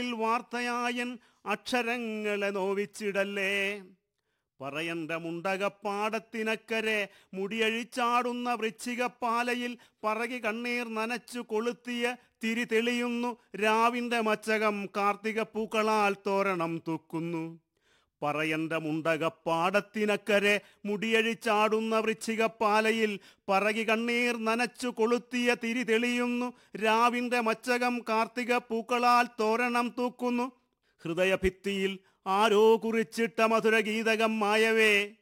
വാർത്തയായൻ അക്ഷരങ്ങളെ നോവിച്ചിടല്ലേ പറയണ്ട മുണ്ടകപ്പാടത്തിനക്കരെ മുടിയഴിച്ചാടുന്ന വൃശ്ചികപ്പാലയിൽ പറകി കണ്ണീർ നനച്ചു കൊളുത്തിയ തിരി തെളിയുന്നു രാവിന്റെ മച്ചകം കാർത്തിക പൂക്കളാൽ തോരണം തൂക്കുന്നു പറയണ്ട മുണ്ടകപ്പാടത്തിനക്കരെ മുടിയഴിച്ചാടുന്ന വൃശ്ചികപ്പാലയിൽ പറകി കണ്ണീർ നനച്ചു കൊളുത്തിയ തിരി തെളിയുന്നു രാവിന്റെ മച്ചകം കാർത്തിക പൂക്കളാൽ തോരണം തൂക്കുന്നു ഹൃദയഭിത്തിയിൽ ആരോ കുറിച്ചിട്ട മധുരഗീതകം മായവേ